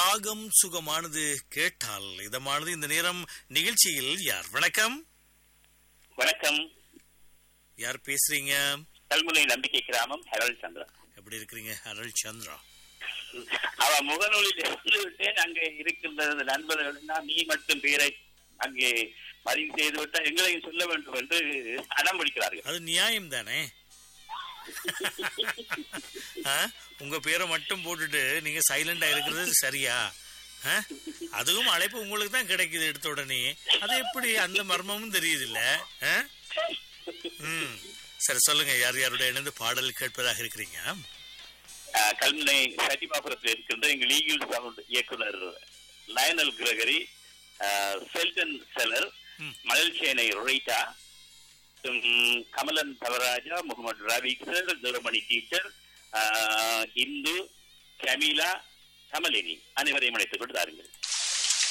ராகம் சுகமானது கேட்டால் இதமானது இந்த நேரம் நிகழ்ச்சியில் யார் வணக்கம் வணக்கம் யார் பேசுறீங்க கல்முனை நம்பிக்கை கிராமம் ஹெரல் சந்திரா எப்படி இருக்கிறீங்க அருள் சந்திரா அவ முகநூலில் இருந்து விட்டேன் அங்கே இருக்கின்ற நண்பர்கள் நீ மட்டும் பேரை அங்கே பதிவு செய்து விட்டால் எங்களையும் சொல்ல வேண்டும் என்று அடம் பிடிக்கிறார்கள் அது நியாயம் தானே ஆ? உங்க பேரை மட்டும் போட்டுட்டு நீங்க சைலண்டா இருக்கிறது சரியா ஆ? அதுவும் அழைப்பு உங்களுக்கு தான் கிடைக்குது எடுத்த உடனே அது எப்படி அந்த மர்மமும் தெரியுது இல்ல ம் சரி சொல்லுங்க யார் யாரோட இணைந்து பாடல் கேட்பதாக இருக்கிறீங்க அஹ், கல்முனை சட்டிமாபுரத்தில் இருக்கின்ற எங்கள் ஈகிள் சவுண்ட் இயக்குனர் லயனல் கிரகரி அஹ், செல்டன் செலர் ம். மணல்சேனை ரொய்டா உம், கமலன் தவராஜா முகமது ரபிக் சார் துரமணி டீச்சர் அஹ், இந்து கமீலா கமலினி அனைவரையும் அழைத்துக் கொண்டு தாருங்கள்